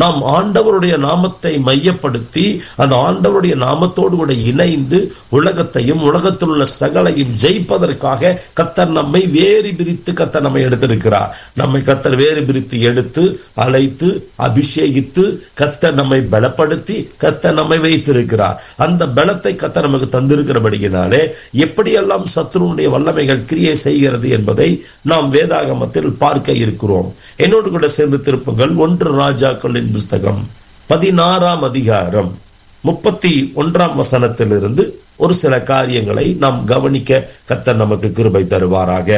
நாம் ஆண்டவருடைய நாமத்தை மையப்படுத்தி அந்த ஆண்டவருடைய நாமத்தோடு கூட இணைந்து உலகத்தையும் உலகத்தில் உள்ள சகலையும் ஜெயிப்பதற்காக கத்தர் நம்மை வேறு பிரித்து கத்தர் நம்மை எடுத்திருக்கிறார் நம்மை கத்தர் வேறு பிரித்து எடுத்து அழைத்து அபிஷேகித்து கத்தர் நம்மை பலப்படுத்தி கத்தர் நம்மை வைத்திருக்கிறார் அந்த பலத்தை கத்தர் நமக்கு தந்திருக்கிறபடியினாலே எப்படியெல்லாம் சத்ருனுடைய வல்லமைகள் கிரியை செய்கிறது என்பதை நாம் வேதாகமத்தில் பார்க்க இருக்கிறோம் என்னோடு கூட சேர்ந்து திருப்புங்கள் ஒன்று ராஜாக்களின் புஸ்தகம் பதினாறாம் அதிகாரம் முப்பத்தி ஒன்றாம் வசனத்திலிருந்து ஒரு சில காரியங்களை நாம் கவனிக்க கத்தர் நமக்கு கிருபை தருவாராக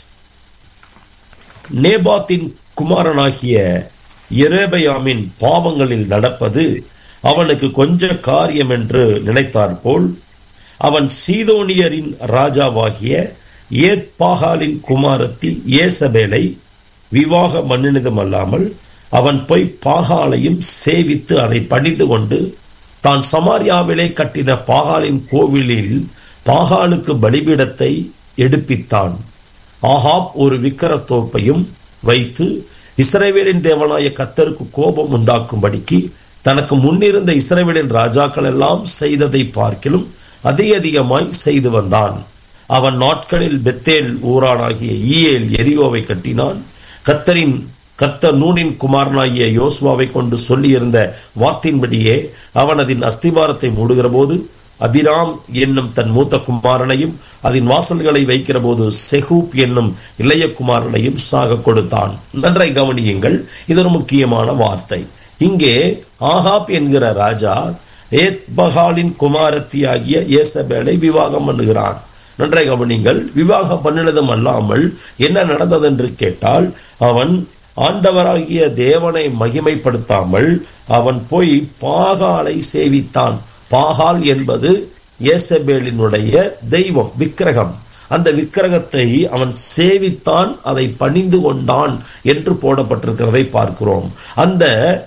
நேபாத்தின் குமாரனாகிய எரேபயாமின் பாவங்களில் நடப்பது அவனுக்கு கொஞ்ச காரியம் என்று நினைத்தார் போல் அவன் சீதோனியரின் ராஜாவாகிய ஏத்பாகாலின் குமாரத்தி ஏசபேலை விவாக மன்னினதும் அல்லாமல் அவன் போய் பாகாலையும் சேவித்து அதை பணிந்து கொண்டு தான் சமாரியாவிலே கட்டின பாகாலின் கோவிலில் பாகாலுக்கு பலிபீடத்தை எடுப்பித்தான் ஆஹாப் ஒரு விக்கிரத்தோப்பையும் வைத்து இஸ்ரேவேலின் தேவனாய கத்தருக்கு கோபம் உண்டாக்கும்படிக்கு தனக்கு முன்னிருந்த இஸ்ரேவேலின் ராஜாக்கள் எல்லாம் செய்ததை பார்க்கிலும் அதிக அதிகமாய் செய்து வந்தான் அவன் நாட்களில் பெத்தேல் ஊரானாகிய ஈயேல் எரியோவை கட்டினான் கத்தரின் கர்த்தர் நூனின் குமாரனாகிய யோசுவாவை கொண்டு சொல்லியிருந்த வார்த்தையின்படியே அவன் அதன் அஸ்திபாரத்தை மூடுகிற போது அபிராம் என்னும் தன் மூத்த குமாரனையும் அதன் வாசல்களை வைக்கிற போது செஹூப் என்னும் இளைய குமாரனையும் சாக கொடுத்தான் நன்றாய் கவனியுங்கள் இது ஒரு முக்கியமான வார்த்தை இங்கே ஆகாப் என்கிற ராஜா ஏத்பகாலின் குமாரத்தியாகிய ஏசபேலை விவாகம் பண்ணுகிறான் நன்றாய் கவனிங்கள் விவாகம் பண்ணினதும் அல்லாமல் என்ன நடந்தது என்று கேட்டால் அவன் ஆண்டவராகிய தேவனை மகிமைப்படுத்தாமல் அவன் போய் பாகாலை சேவித்தான் பாகால் என்பது ஏசபேலினுடைய தெய்வம் விக்கிரகம் அந்த விக்கிரகத்தை அவன் சேவித்தான் அதை பணிந்து கொண்டான் என்று போடப்பட்டிருக்கிறதை பார்க்கிறோம் அந்த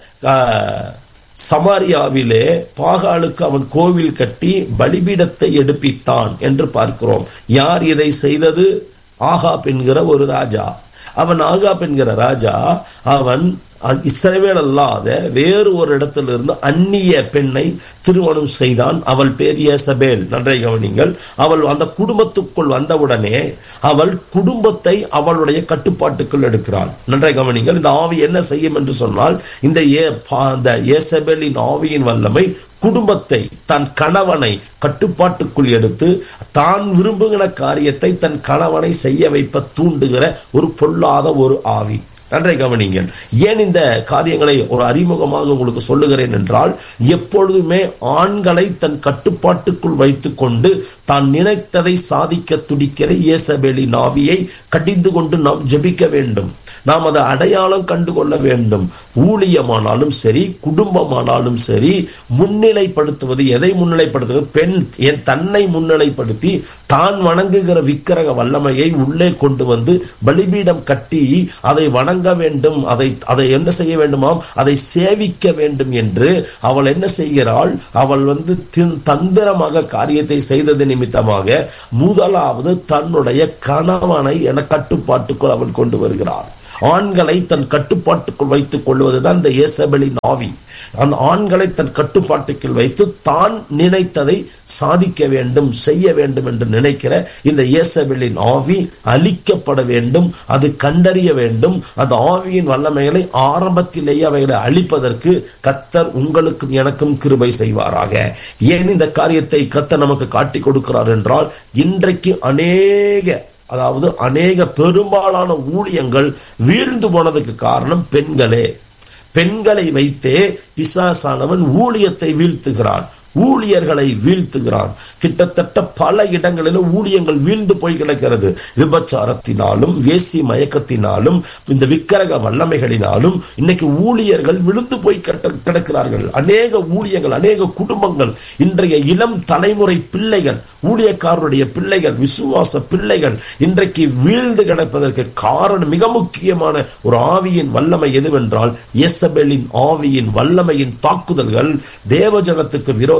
சமாரியாவிலே பாகாலுக்கு அவன் கோவில் கட்டி பலிபீடத்தை எடுப்பித்தான் என்று பார்க்கிறோம் யார் இதை செய்தது ஆகாப் என்கிற ஒரு ராஜா அவன் ஆகாப் என்கிற ராஜா அவன் இஸ்ரவேல் அல்லாத வேறு ஒரு இடத்திலிருந்து அந்நிய பெண்ணை திருமணம் செய்தான் அவள் பேர் ஏசபேல் நன்றை கவனிங்கள் அவள் அந்த குடும்பத்துக்குள் வந்தவுடனே அவள் குடும்பத்தை அவளுடைய கட்டுப்பாட்டுக்குள் எடுக்கிறாள் நன்றை கவனிங்கள் இந்த ஆவி என்ன செய்யும் என்று சொன்னால் இந்த அந்த ஏசபேலின் ஆவியின் வல்லமை குடும்பத்தை தன் கணவனை கட்டுப்பாட்டுக்குள் எடுத்து தான் விரும்புகிற காரியத்தை தன் கணவனை செய்ய வைப்ப தூண்டுகிற ஒரு பொல்லாத ஒரு ஆவி நன்றை கவனிங்கள் ஏன் இந்த காரியங்களை ஒரு அறிமுகமாக உங்களுக்கு சொல்லுகிறேன் என்றால் எப்பொழுதுமே ஆண்களை தன் கட்டுப்பாட்டுக்குள் வைத்துக் கொண்டு தான் நினைத்ததை சாதிக்க துடிக்கிற இயேசபேலின் ஆவியை கடிந்து கொண்டு நாம் ஜெபிக்க வேண்டும் நாம் அதை அடையாளம் கண்டுகொள்ள வேண்டும் ஊழியமானாலும் சரி குடும்பமானாலும் சரி முன்னிலைப்படுத்துவது எதை முன்னிலைப்படுத்துவது பெண் என் தன்னை முன்னிலைப்படுத்தி தான் வணங்குகிற விக்கிரக வல்லமையை உள்ளே கொண்டு வந்து பலிபீடம் கட்டி அதை வணங்க வேண்டும் அதை அதை என்ன செய்ய வேண்டுமாம் அதை சேவிக்க வேண்டும் என்று அவள் என்ன செய்கிறாள் அவள் வந்து தந்திரமாக காரியத்தை செய்தது நிமித்தமாக முதலாவது தன்னுடைய கணவனை என கட்டுப்பாட்டுக்குள் அவள் கொண்டு வருகிறாள் ஆண்களை தன் கட்டுப்பாட்டுக்குள் வைத்துக் கொள்வதுதான் இந்த ஏசபலின் ஆவி அந்த ஆண்களை தன் கட்டுப்பாட்டுக்குள் வைத்து தான் நினைத்ததை சாதிக்க வேண்டும் செய்ய வேண்டும் என்று நினைக்கிற இந்த இயேசபெலின் ஆவி அழிக்கப்பட வேண்டும் அது கண்டறிய வேண்டும் அந்த ஆவியின் வல்லமைகளை ஆரம்பத்திலேயே அவைகளை அழிப்பதற்கு கத்தர் உங்களுக்கும் எனக்கும் கிருபை செய்வாராக ஏன் இந்த காரியத்தை கத்தர் நமக்கு காட்டி கொடுக்கிறார் என்றால் இன்றைக்கு அநேக அதாவது அநேக பெரும்பாலான ஊழியங்கள் வீழ்ந்து போனதுக்கு காரணம் பெண்களே பெண்களை வைத்தே பிசாசானவன் ஊழியத்தை வீழ்த்துகிறான் ஊழியர்களை வீழ்த்துகிறான் கிட்டத்தட்ட பல இடங்களில் ஊழியங்கள் வீழ்ந்து போய் கிடக்கிறது விபச்சாரத்தினாலும் வேசி மயக்கத்தினாலும் இந்த விக்கிரக வல்லமைகளினாலும் இன்னைக்கு ஊழியர்கள் விழுந்து போய் கிடக்கிறார்கள் அநேக ஊழியங்கள் அநேக குடும்பங்கள் இன்றைய இளம் தலைமுறை பிள்ளைகள் ஊழியக்காரருடைய பிள்ளைகள் விசுவாச பிள்ளைகள் இன்றைக்கு வீழ்ந்து கிடப்பதற்கு காரணம் மிக முக்கியமான ஒரு ஆவியின் வல்லமை எதுவென்றால் இயேசபேலின் ஆவியின் வல்லமையின் தாக்குதல்கள் தேவஜனத்துக்கு விரோத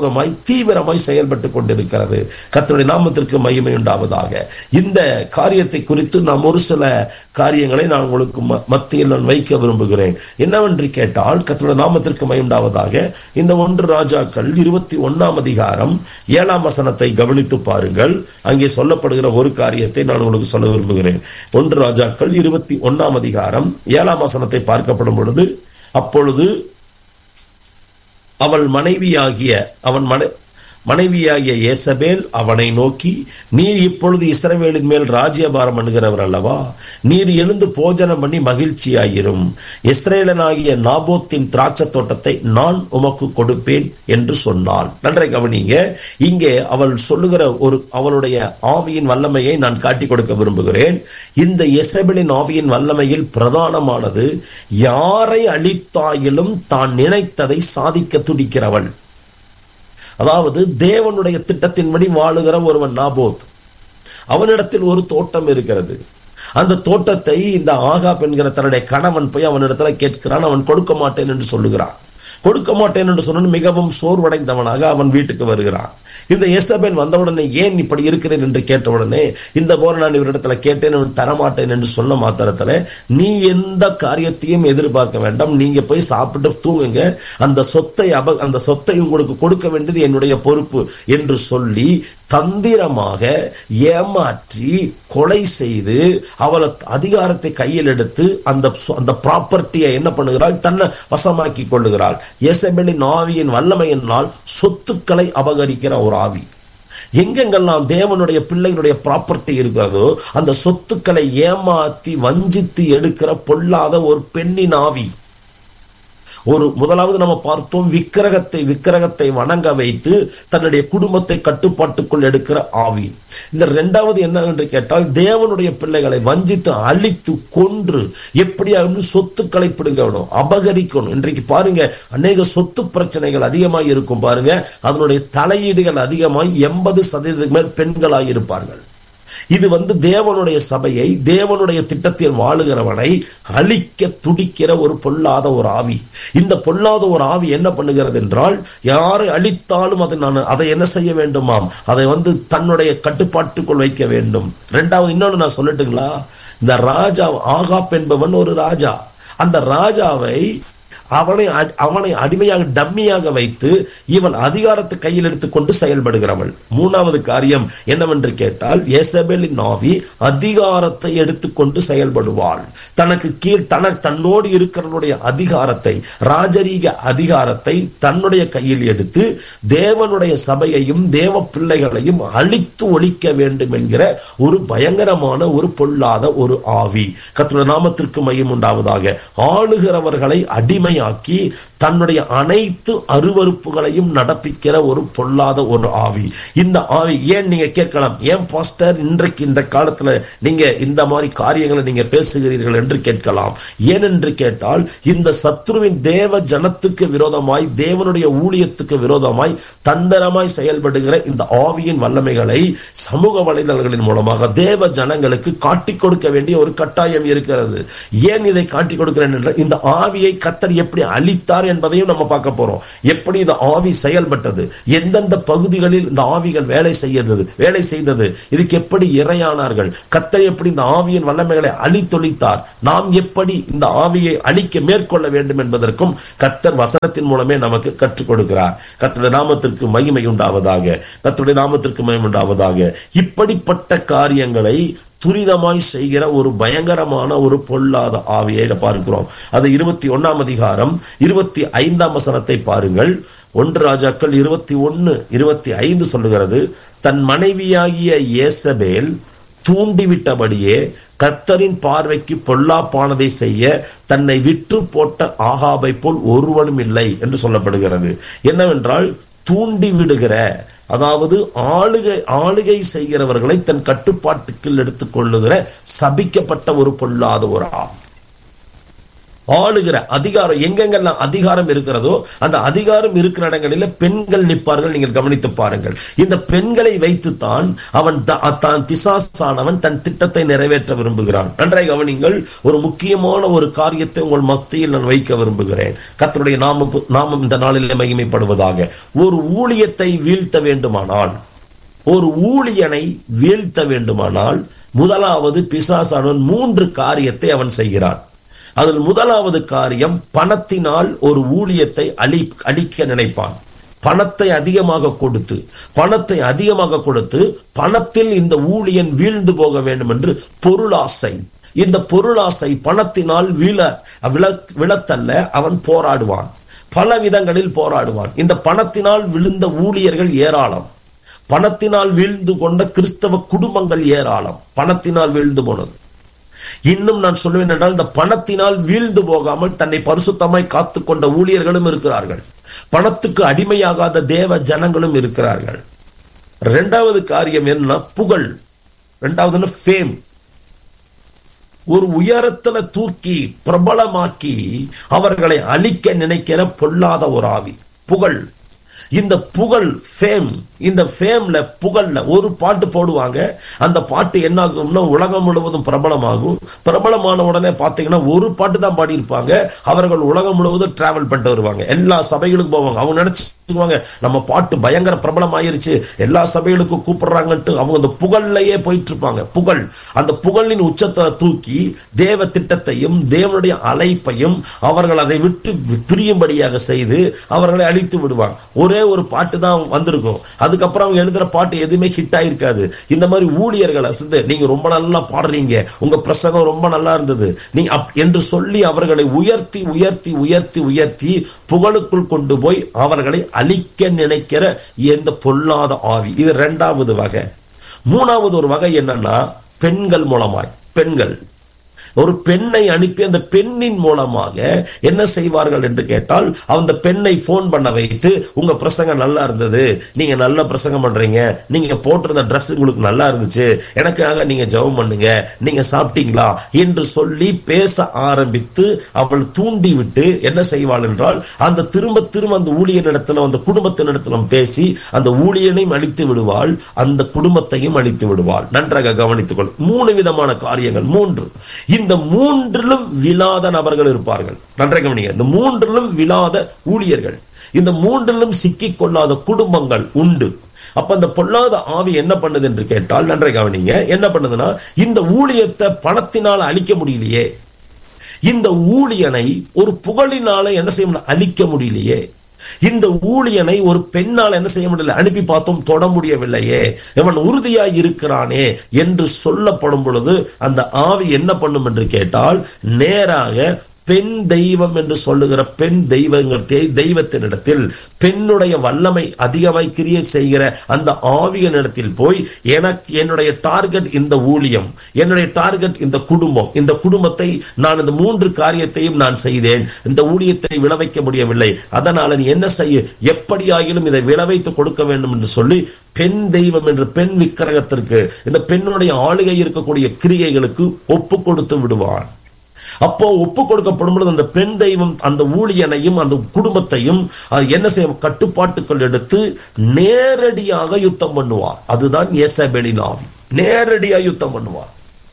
விரோதமாய் தீவிரமாய் செயல்பட்டு கொண்டிருக்கிறது கர்த்தருடைய நாமத்திற்கு மகிமை உண்டாவதாக இந்த காரியத்தை குறித்து நாம் ஒரு சில காரியங்களை நான் உங்களுக்கு ம- மத்தியில் நான் வைக்க விரும்புகிறேன் என்னவென்று கேட்டால் கர்த்தருடைய நாமத்திற்கு மகிமை உண்டாவதாக இந்த ஒன்று ராஜாக்கள் இருபத்தி ஒன்னாம் அதிகாரம் ஏழாம் வசனத்தை கவனித்து பாருங்கள் அங்கே சொல்லப்படுகிற ஒரு காரியத்தை நான் உங்களுக்கு சொல்ல விரும்புகிறேன் ஒன்று ராஜாக்கள் இருபத்தி ஒன்னாம் அதிகாரம் ஏழாம் வசனத்தை பார்க்கப்படும் பொழுது அப்பொழுது அவள் மனைவியாகிய அவன் மனை மனைவியாகிய ஏசபேல் அவனை நோக்கி நீர் இப்பொழுது இஸ்ரவேலின் மேல் ராஜ்யபாரம் பண்ணுகிறவர் அல்லவா நீர் எழுந்து போஜனம் பண்ணி மகிழ்ச்சியாயிரும் இஸ்ரேலனாகிய நாபோத்தின் திராட்சை தோட்டத்தை நான் உமக்கு கொடுப்பேன் என்று சொன்னாள் நன்றை கவனிங்க இங்கே அவள் சொல்லுகிற ஒரு அவளுடைய ஆவியின் வல்லமையை நான் காட்டிக் கொடுக்க விரும்புகிறேன் இந்த எசபெலின் ஆவியின் வல்லமையில் பிரதானமானது யாரை அழித்தாயிலும் தான் நினைத்ததை சாதிக்க துடிக்கிறவள் அதாவது தேவனுடைய திட்டத்தின்படி வாழுகிற ஒருவன் நாபோத் அவனிடத்தில் ஒரு தோட்டம் இருக்கிறது அந்த தோட்டத்தை இந்த ஆகாப் என்கிற தன்னுடைய கணவன் போய் அவனிடத்துல கேட்கிறான் அவன் கொடுக்க மாட்டேன் என்று சொல்லுகிறான் கொடுக்க மாட்டேன் என்று சொன்ன மிகவும் சோர்வடைந்தவனாக அவன் வீட்டுக்கு வருகிறான் இந்த எசபேல் வந்தவுடனே ஏன் இப்படி இருக்கிறேன் என்று கேட்டவுடனே இந்த போல நான் இவரிடத்துல கேட்டேன் அவன் தரமாட்டேன் என்று சொன்ன மாத்திரத்துல நீ எந்த காரியத்தையும் எதிர்பார்க்க வேண்டாம் நீங்க போய் சாப்பிட்டு தூங்குங்க அந்த சொத்தை அப அந்த சொத்தை உங்களுக்கு கொடுக்க வேண்டியது என்னுடைய பொறுப்பு என்று சொல்லி தந்திரமாக ஏமாற்றி கொலை செய்து அவளை அதிகாரத்தை கையில் எடுத்து அந்த சொ- அந்த ப்ராப்பர்ட்டியை என்ன பண்ணுகிறாள் தன்னை வசமாக்கி கொள்ளுகிறாள் எசபெலின் ஆவியின் வல்லமையினால் சொத்துக்களை அபகரிக்கிற ஒரு ஆவி எங்கெங்கெல்லாம் தேவனுடைய பிள்ளைகளுடைய ப்ராப்பர்ட்டி இருக்கிறதோ அந்த சொத்துக்களை ஏமாத்தி வஞ்சித்து எடுக்கிற பொல்லாத ஒரு பெண்ணின் ஆவி ஒரு முதலாவது நம்ம பார்த்தோம் விக்கிரகத்தை விக்கிரகத்தை வணங்க வைத்து தன்னுடைய குடும்பத்தை கட்டுப்பாட்டுக்குள் எடுக்கிற ஆவி இந்த இரண்டாவது என்ன என்று கேட்டால் தேவனுடைய பிள்ளைகளை வஞ்சித்து அழித்து கொன்று எப்படியாவது சொத்துக்களை பிடுங்கணும் அபகரிக்கணும் இன்றைக்கு பாருங்க அநேக சொத்து பிரச்சனைகள் அதிகமாக இருக்கும் பாருங்க அதனுடைய தலையீடுகள் அதிகமாய் எண்பது சதவீதத்துக்கு மேல் பெண்களாய் இருப்பார்கள் இது வந்து தேவனுடைய சபையை தேவனுடைய திட்டத்தில் வாழுகிறவனை அழிக்க துடிக்கிற ஒரு பொல்லாத ஒரு ஆவி இந்த பொல்லாத ஒரு ஆவி என்ன பண்ணுகிறது என்றால் யாரை அழித்தாலும் அதை நான் அதை என்ன செய்ய வேண்டுமாம் அதை வந்து தன்னுடைய கட்டுப்பாட்டுக்குள் வைக்க வேண்டும் ரெண்டாவது இன்னொன்னு நான் சொல்லட்டுங்களா இந்த ராஜா ஆகாப் என்பவன் ஒரு ராஜா அந்த ராஜாவை அவனை அடி- அவனை அடிமையாக டம்மியாக வைத்து இவன் அதிகாரத்தை கையில் எடுத்துக்கொண்டு செயல்படுகிறவள் மூணாவது காரியம் என்னவென்று கேட்டால் ஏசபேலின் ஆவி அதிகாரத்தை எடுத்துக்கொண்டு செயல்படுவாள் தனக்கு கீழ் தன தன்னோடு இருக்கிறவனுடைய அதிகாரத்தை ராஜரீக அதிகாரத்தை தன்னுடைய கையில் எடுத்து தேவனுடைய சபையையும் தேவ பிள்ளைகளையும் அழித்து ஒழிக்க வேண்டும் என்கிற ஒரு பயங்கரமான ஒரு பொல்லாத ஒரு ஆவி கர்த்தருடைய நாமத்திற்கு மையம் உண்டாவதாக ஆளுகிறவர்களை அடிமையாக்கி தன்னுடைய அனைத்து அருவருப்புகளையும் நடப்பிக்கிற ஒரு பொல்லாத ஒரு ஆவி இந்த ஆவி ஏன் நீங்க கேட்கலாம் ஏன் பாஸ்டர் இன்றைக்கு இந்த காலத்துல நீங்க இந்த மாதிரி காரியங்களை நீங்க பேசுகிறீர்கள் என்று கேட்கலாம் ஏன் என்று கேட்டால் இந்த சத்ருவின் தேவ ஜனத்துக்கு விரோதமாய் தேவனுடைய ஊழியத்துக்கு விரோதமாய் தந்திரமாய் செயல்படுகிற இந்த ஆவியின் வல்லமைகளை சமூக வலைதளங்களின் மூலமாக தேவ ஜனங்களுக்கு காட்டிக் கொடுக்க வேண்டிய ஒரு கட்டாயம் இருக்கிறது ஏன் இதை காட்டிக் கொடுக்கிறேன் என்றால் இந்த ஆவியை கத்தர் எப்படி அழித்தார் என்பதையும் நம்ம பார்க்க போறோம் எப்படி இந்த ஆவி செயல்பட்டது எந்தெந்த பகுதிகளில் இந்த ஆவிகள் வேலை செய்தது வேலை செய்தது இதுக்கு எப்படி இரையானார்கள் கத்தர் எப்படி இந்த ஆவியின் வல்லமைகளை அழித்தொழித்தார் நாம் எப்படி இந்த ஆவியை அழிக்க மேற்கொள்ள வேண்டும் என்பதற்கும் கத்தர் வசனத்தின் மூலமே நமக்கு கற்றுக் கொடுக்கிறார் கத்தருடைய நாமத்திற்கு மகிமை உண்டாவதாக கத்தருடைய நாமத்திற்கு மகிமை உண்டாவதாக இப்படிப்பட்ட காரியங்களை துரிதமாய் செய்கிற ஒரு பயங்கரமான ஒரு பொல்லாத ஆவியை பார்க்கிறோம் அது இருபத்தி ஒன்னாம் அதிகாரம் இருபத்தி ஐந்தாம் வசனத்தை பாருங்கள் ஒன்று ராஜாக்கள் இருபத்தி ஒன்னு இருபத்தி ஐந்து சொல்லுகிறது தன் மனைவியாகிய ஏசபேல் தூண்டிவிட்டபடியே கர்த்தரின் பார்வைக்கு பொல்லாப்பானதை செய்ய தன்னை விற்று போட்ட ஆகாபை போல் ஒருவனும் இல்லை என்று சொல்லப்படுகிறது என்னவென்றால் தூண்டி விடுகிற அதாவது ஆளுகை ஆளுகை செய்கிறவர்களை தன் கட்டுப்பாட்டுக்குள் எடுத்துக் கொள்ளுகிற சபிக்கப்பட்ட ஒரு பொல்லாத ஒரு ஆவி ஆளுகிற அதிகாரம் எங்கெங்கெல்லாம் அதிகாரம் இருக்கிறதோ அந்த அதிகாரம் இருக்கிற இடங்களில் பெண்கள் நிற்பார்கள் நீங்கள் கவனித்து பாருங்கள் இந்த பெண்களை வைத்துத்தான் அவன் தான் பிசாசானவன் தன் திட்டத்தை நிறைவேற்ற விரும்புகிறான் நன்றாய் கவனிங்கள் ஒரு முக்கியமான ஒரு காரியத்தை உங்கள் மத்தியில் நான் வைக்க விரும்புகிறேன் கத்தருடைய நாமம் நாமம் இந்த நாளில் மகிமைப்படுவதாக ஒரு ஊழியத்தை வீழ்த்த வேண்டுமானால் ஒரு ஊழியனை வீழ்த்த வேண்டுமானால் முதலாவது பிசாசானவன் மூன்று காரியத்தை அவன் செய்கிறான் அதில் முதலாவது காரியம் பணத்தினால் ஒரு ஊழியத்தை அழி அழிக்க நினைப்பான் பணத்தை அதிகமாக கொடுத்து பணத்தை அதிகமாக கொடுத்து பணத்தில் இந்த ஊழியன் வீழ்ந்து போக வேண்டும் என்று பொருளாசை இந்த பொருளாசை பணத்தினால் வீழ விழ விழத்தல்ல அவன் போராடுவான் பல விதங்களில் போராடுவான் இந்த பணத்தினால் விழுந்த ஊழியர்கள் ஏராளம் பணத்தினால் வீழ்ந்து கொண்ட கிறிஸ்தவ குடும்பங்கள் ஏராளம் பணத்தினால் வீழ்ந்து போனது இன்னும் நான் சொல்லுவேன் என்றால் இந்த பணத்தினால் வீழ்ந்து போகாமல் தன்னை பரிசுத்தமாய் காத்து கொண்ட ஊழியர்களும் இருக்கிறார்கள் பணத்துக்கு அடிமையாகாத தேவ ஜனங்களும் இருக்கிறார்கள் இரண்டாவது காரியம் என்ன புகழ் இரண்டாவது ஃபேம் ஒரு உயரத்துல தூக்கி பிரபலமாக்கி அவர்களை அழிக்க நினைக்கிற பொல்லாத ஒரு ஆவி புகழ் இந்த புகழ் ஃபேம் இந்த ஃபேம்ல புகழ்ல ஒரு பாட்டு போடுவாங்க அந்த பாட்டு என்ன ஆகும்னா உலகம் முழுவதும் பிரபலமாகும் பிரபலமான உடனே பாத்தீங்கன்னா ஒரு பாட்டு தான் பாடியிருப்பாங்க அவர்கள் உலகம் முழுவதும் டிராவல் பண்ணிட்டு வருவாங்க எல்லா சபைகளுக்கும் போவாங்க அவங்க நினைச்சுக்குவாங்க நம்ம பாட்டு பயங்கர பிரபலம் ஆயிருச்சு எல்லா சபைகளுக்கும் கூப்பிடுறாங்கன்ட்டு அவங்க அந்த புகழ்லையே போயிட்டு இருப்பாங்க புகழ் அந்த புகழின் உச்சத்தை தூக்கி தேவ திட்டத்தையும் தேவனுடைய அழைப்பையும் அவர்கள் அதை விட்டு பிரியும்படியாக செய்து அவர்களை அழித்து விடுவாங்க ஒரே ஒரு பாட்டு தான் வந்திருக்கும் அதுக்கப்புறம் அவங்க எழுதுற பாட்டு எதுவுமே ஹிட் ஆயிருக்காது இந்த மாதிரி ஊழியர்களை வந்து நீங்க ரொம்ப நல்லா பாடுறீங்க உங்க பிரசங்கம் ரொம்ப நல்லா இருந்தது நீங்க என்று சொல்லி அவர்களை உயர்த்தி உயர்த்தி உயர்த்தி உயர்த்தி புகழுக்குள் கொண்டு போய் அவர்களை அழிக்க நினைக்கிற எந்த பொல்லாத ஆவி இது இரண்டாவது வகை மூணாவது ஒரு வகை என்னன்னா பெண்கள் மூலமாய் பெண்கள் ஒரு பெண்ணை அனுப்பி அந்த பெண்ணின் மூலமாக என்ன செய்வார்கள் என்று கேட்டால் அந்த பெண்ணை போன் பண்ண வைத்து உங்க பிரசங்கம் நல்லா இருந்தது நீங்க நல்ல பிரசங்கம் பண்றீங்க நீங்க போட்டிருந்த ட்ரெஸ் உங்களுக்கு நல்லா இருந்துச்சு எனக்காக நீங்க ஜெபம் பண்ணுங்க நீங்க சாப்பிட்டீங்களா என்று சொல்லி பேச ஆரம்பித்து அவள் தூண்டி விட்டு என்ன செய்வாள் என்றால் அந்த திரும்ப திரும்ப அந்த ஊழியனிடத்துல அந்த குடும்பத்தினிடத்துல பேசி அந்த ஊழியனையும் அழித்து விடுவாள் அந்த குடும்பத்தையும் அழித்து விடுவாள் நன்றாக கவனித்துக் கொள் மூணு விதமான காரியங்கள் மூன்று இந்த மூன்றிலும் விழாத நபர்கள் இருப்பார்கள் நன்றாக கவனிங்க இந்த மூன்றிலும் விழாத ஊழியர்கள் இந்த மூன்றிலும் சிக்கிக் கொள்ளாத குடும்பங்கள் உண்டு அப்ப அந்த பொல்லாத ஆவி என்ன பண்ணுது என்று கேட்டால் நன்றை கவனிங்க என்ன பண்ணுதுன்னா இந்த ஊழியத்தை பணத்தினால் அழிக்க முடியலையே இந்த ஊழியனை ஒரு புகழினால என்ன செய்ய அழிக்க முடியலையே இந்த ஊழியனை ஒரு பெண்ணால் என்ன செய்ய முடியல அனுப்பி பார்த்தோம் தொட முடியவில்லையே இவன் உறுதியாய் இருக்கிறானே என்று சொல்லப்படும் பொழுது அந்த ஆவி என்ன பண்ணும் என்று கேட்டால் நேராக பெண் தெய்வம் என்று சொல்லுகிற பெண் தெய்வங்கள் தெய்வத்தினிடத்தில் பெண்ணுடைய வல்லமை அதிகமாய் கிரியை செய்கிற அந்த ஆவியனிடத்தில் போய் எனக்கு என்னுடைய டார்கெட் இந்த ஊழியம் என்னுடைய டார்கெட் இந்த குடும்பம் இந்த குடும்பத்தை நான் இந்த மூன்று காரியத்தையும் நான் செய்தேன் இந்த ஊழியத்தை விளைவிக்க முடியவில்லை அதனால நீ என்ன செய்ய எப்படியாகிலும் இதை விளைவைத்து கொடுக்க வேண்டும் என்று சொல்லி பெண் தெய்வம் என்று பெண் விக்கிரகத்திற்கு இந்த பெண்ணுடைய ஆளுகை இருக்கக்கூடிய கிரியைகளுக்கு ஒப்பு கொடுத்து விடுவான் அப்போ ஒப்பு கொடுக்கப்படும் பொழுது அந்த பெண் தெய்வம் அந்த ஊழியனையும் அந்த குடும்பத்தையும் என்ன செய்ய கட்டுப்பாட்டுக்குள் எடுத்து நேரடியாக யுத்தம் பண்ணுவார் அதுதான் ஏசபெலின் ஆவி நேரடியாக யுத்தம் பண்ணுவார்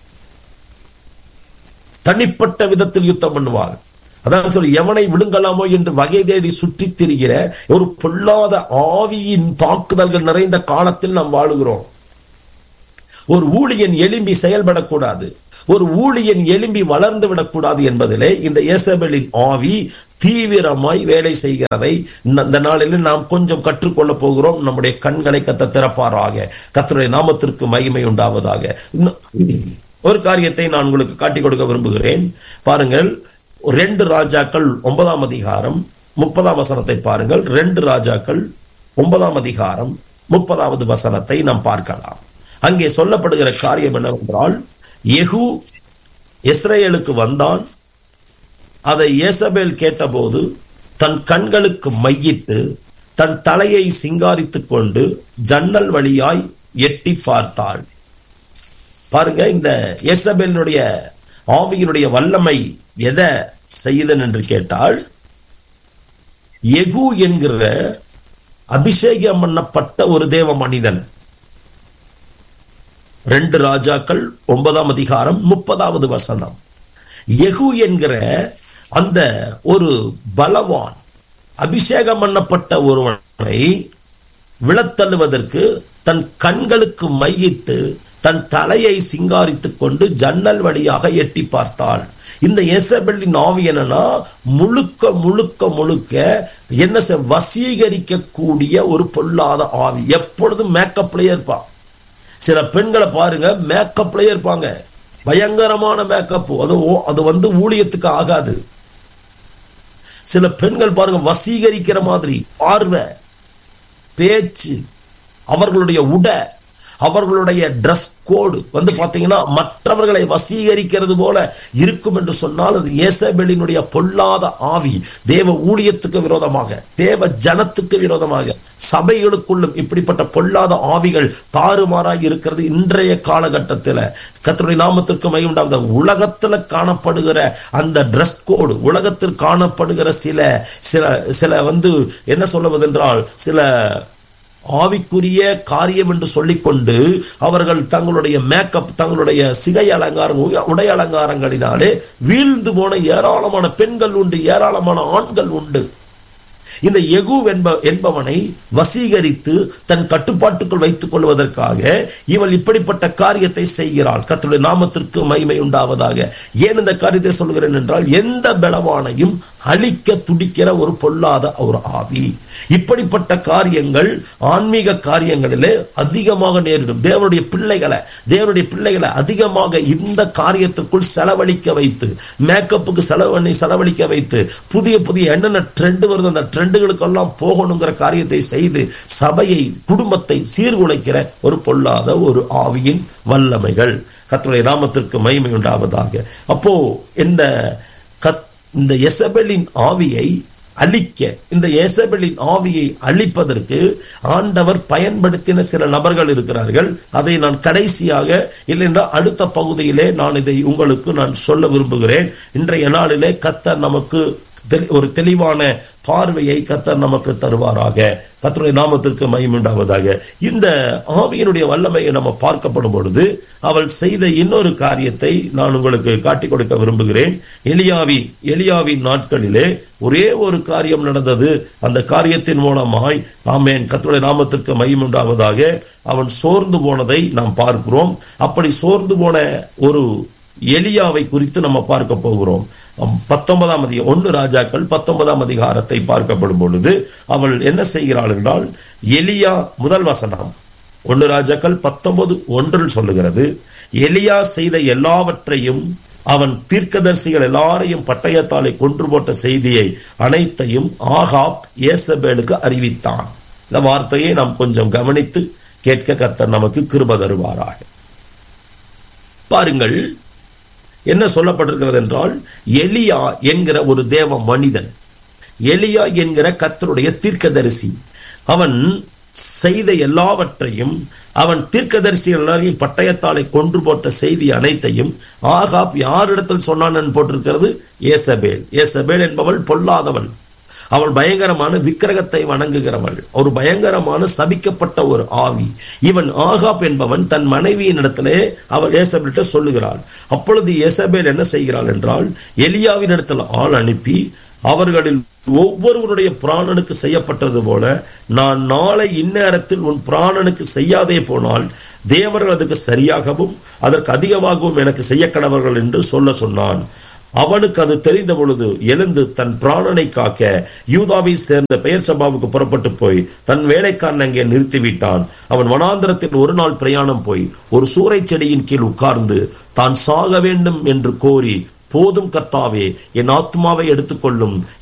தனிப்பட்ட விதத்தில் யுத்தம் பண்ணுவார் அதான் சொல்லி எவனை விழுங்கலாமோ என்று வகை தேடி சுற்றி திரிகிற ஒரு பொல்லாத ஆவியின் தாக்குதல்கள் நிறைந்த காலத்தில் நாம் வாழுகிறோம் ஒரு ஊழியன் எலும்பி செயல்படக்கூடாது ஒரு ஊழியன் எலும்பி வளர்ந்து விடக்கூடாது என்பதிலே இந்த ஏசபெலின் ஆவி தீவிரமாய் வேலை செய்கிறதை இந்த நாளில் நாம் கொஞ்சம் கற்றுக்கொள்ள போகிறோம் நம்முடைய கண்களை கத்த திறப்பாராக கத்தருடைய நாமத்திற்கு மகிமை உண்டாவதாக ஒரு காரியத்தை நான் உங்களுக்கு காட்டிக் கொடுக்க விரும்புகிறேன் பாருங்கள் ரெண்டு ராஜாக்கள் ஒன்பதாம் அதிகாரம் முப்பதாம் வசனத்தை பாருங்கள் ரெண்டு ராஜாக்கள் ஒன்பதாம் அதிகாரம் முப்பதாவது வசனத்தை நாம் பார்க்கலாம் அங்கே சொல்லப்படுகிற காரியம் என்னவென்றால் எகு இஸ்ரேலுக்கு வந்தான் அதை ஏசபேல் கேட்டபோது தன் கண்களுக்கு மையிட்டு தன் தலையை சிங்காரித்துக் கொண்டு ஜன்னல் வழியாய் எட்டி பார்த்தாள் பாருங்க இந்த எசபேலினுடைய ஆவியினுடைய வல்லமை எதை செய்தன் என்று கேட்டால் எகு என்கிற அபிஷேகம் பண்ணப்பட்ட ஒரு தேவ மனிதன் ரெண்டு ராஜாக்கள் ஒன்பதாம் அதிகாரம் முப்பதாவது வசனம் எகு என்கிற அந்த ஒரு பலவான் அபிஷேகம் பண்ணப்பட்ட ஒருவனை விழத்தள்ளுவதற்கு தன் கண்களுக்கு மையிட்டு தன் தலையை சிங்காரித்துக் கொண்டு ஜன்னல் வழியாக எட்டி பார்த்தாள் இந்த எசபெல்லின் ஆவி என்னன்னா முழுக்க முழுக்க முழுக்க என்ன செ- வசீகரிக்கக்கூடிய ஒரு பொல்லாத ஆவி எப்பொழுதும் மேக்கப்லயே இருப்பான் சில பெண்களை பாருங்க மேக்கப்லயே இருப்பாங்க பயங்கரமான மேக்கப் அது ஓ- அது வந்து ஊழியத்துக்கு ஆகாது சில பெண்கள் பாருங்க வசீகரிக்கிற மாதிரி பார்வை பேச்சு அவர்களுடைய உடை அவர்களுடைய ட்ரெஸ் கோடு வந்து பாத்தீங்கன்னா மற்றவர்களை வசீகரிக்கிறது போல இருக்கும் என்று சொன்னால் அது ஏசபெலினுடைய பொல்லாத ஆவி தேவ ஊழியத்துக்கு விரோதமாக தேவ ஜனத்துக்கு விரோதமாக சபைகளுக்குள்ளும் இப்படிப்பட்ட பொல்லாத ஆவிகள் தாறுமாறாய் இருக்கிறது இன்றைய காலகட்டத்தில் கர்த்தருடைய நாமத்திற்கு மையுண்டாவது உலகத்துல காணப்படுகிற அந்த ட்ரெஸ் கோடு உலகத்தில் காணப்படுகிற சில சில சில வந்து என்ன சொல்லுவதென்றால் சில ஆவிக்குரிய காரியம் என்று சொல்லிக்கொண்டு அவர்கள் தங்களுடைய மேக்கப் தங்களுடைய சிகை அலங்காரம் உய- உடை அலங்காரங்களினாலே வீழ்ந்து போன ஏராளமான பெண்கள் உண்டு ஏராளமான ஆண்கள் உண்டு இந்த எகு என்ப என்பவனை வசீகரித்து தன் கட்டுப்பாட்டுக்குள் வைத்துக் கொள்வதற்காக இவள் இப்படிப்பட்ட காரியத்தை செய்கிறாள் கர்த்தருடைய நாமத்திற்கு மகிமை உண்டாவதாக ஏன் இந்த காரியத்தை சொல்கிறேன் என்றால் எந்த பலவானையும் அழிக்க துடிக்கிற ஒரு பொல்லாத ஒரு ஆவி இப்படிப்பட்ட காரியங்கள் ஆன்மீக காரியங்களிலே அதிகமாக நேரிடும் தேவனுடைய பிள்ளைகளை தேவனுடைய பிள்ளைகளை அதிகமாக இந்த காரியத்திற்குள் செலவழிக்க வைத்து மேக்கப்புக்கு செலவழி செலவழிக்க வைத்து புதிய புதிய என்னென்ன ட்ரெண்ட் வருது அந்த ட்ரெண்டுகளுக்கெல்லாம் போகணுங்கிற காரியத்தை செய்து சபையை குடும்பத்தை சீர்குலைக்கிற ஒரு பொல்லாத ஒரு ஆவியின் வல்லமைகள் கர்த்தருடைய நாமத்திற்கு மகிமை உண்டாவதாக அப்போ இந்த கத் இந்த எசபெலின் ஆவியை அழிக்க இந்த எசபெலின் ஆவியை அழிப்பதற்கு ஆண்டவர் பயன்படுத்தின சில நபர்கள் இருக்கிறார்கள் அதை நான் கடைசியாக இல்லைன்றால் அடுத்த பகுதியிலே நான் இதை உங்களுக்கு நான் சொல்ல விரும்புகிறேன் இன்றைய நாளிலே கத்தர் நமக்கு தெளி- ஒரு தெளிவான பார்வையை கத்தர் நமக்கு தருவாராக கத்தருடைய நாமத்திற்கு மகிமுண்டாவதாக இந்த ஆவியினுடைய வல்லமையை நம்ம பார்க்கப்படும் பொழுது அவள் செய்த இன்னொரு காரியத்தை நான் உங்களுக்கு காட்டிக் கொடுக்க விரும்புகிறேன் எலியாவி எலியாவின் நாட்களிலே ஒரே ஒரு காரியம் நடந்தது அந்த காரியத்தின் மூலமாய் ஆமேன் கத்தருடைய நாமத்திற்கு மகிமுண்டாவதாக அவன் சோர்ந்து போனதை நாம் பார்க்கிறோம் அப்படி சோர்ந்து போன ஒரு எலியாவை குறித்து நம்ம பார்க்க போகிறோம் பத்தொன்பதாம் அதிக ஒன்று ராஜாக்கள் பத்தொன்பதாம் அதிகாரத்தை பார்க்கப்படும் பொழுது அவள் என்ன செய்கிறாள் என்றால் எலியா முதல் வசனம் ஒன்று ராஜாக்கள் பத்தொன்பது ஒன்றில் சொல்லுகிறது எலியா செய்த எல்லாவற்றையும் அவன் தீர்க்கதரிசிகள் எல்லாரையும் பட்டயத்தாலே கொன்று போட்ட செய்தியை அனைத்தையும் ஆகாப் ஏசபேலுக்கு அறிவித்தான் இந்த வார்த்தையை நாம் கொஞ்சம் கவனித்து கேட்க கர்த்தர் நமக்கு கிருப தருவாராக பாருங்கள் என்ன சொல்லப்பட்டிருக்கிறது என்றால் எலியா என்கிற ஒரு தேவ மனிதன் எலியா என்கிற கர்த்தருடைய தீர்க்கதரிசி அவன் செய்த எல்லாவற்றையும் அவன் தீர்க்கதரிசி எல்லாரையும் பட்டயத்தாலை கொன்று போட்ட செய்தி அனைத்தையும் ஆகாப் யாரிடத்தில் சொன்னான் என்று போட்டிருக்கிறது ஏசபேல் ஏசபேல் என்பவள் பொல்லாதவள் அவள் பயங்கரமான விக்கிரகத்தை வணங்குகிறவள் ஒரு பயங்கரமான சபிக்கப்பட்ட ஒரு ஆவி இவன் ஆகாப் என்பவன் தன் மனைவியின் இடத்திலே அவள் ஏசபேல்கிட்ட சொல்லுகிறாள் அப்பொழுது ஏசபேல் என்ன செய்கிறாள் என்றால் எலியாவின் இடத்துல ஆள் அனுப்பி அவர்களில் ஒவ்வொருவருடைய பிராணனுக்கு செய்யப்பட்டது போல நான் நாளை இந்நேரத்தில் உன் பிராணனுக்கு செய்யாதே போனால் தேவர்கள் அதுக்கு சரியாகவும் அதற்கு அதிகமாகவும் எனக்கு செய்ய கடவர்கள் என்று சொல்ல சொன்னான் அவனுக்கு அது தெரிந்த பொழுது எழுந்து தன் பிராணனை காக்க யூதாவை சேர்ந்த பெயர் சபாவுக்கு புறப்பட்டு போய் தன் வேலைக்காரன் அங்கே நிறுத்திவிட்டான் அவன் வனாந்திரத்தில் ஒரு நாள் பிரயாணம் போய் ஒரு சூறை செடியின் கீழ் உட்கார்ந்து தான் சாக வேண்டும் என்று கோரி போதும் கர்த்தாவே என் ஆத்மாவை எடுத்துக்கொள்ளும்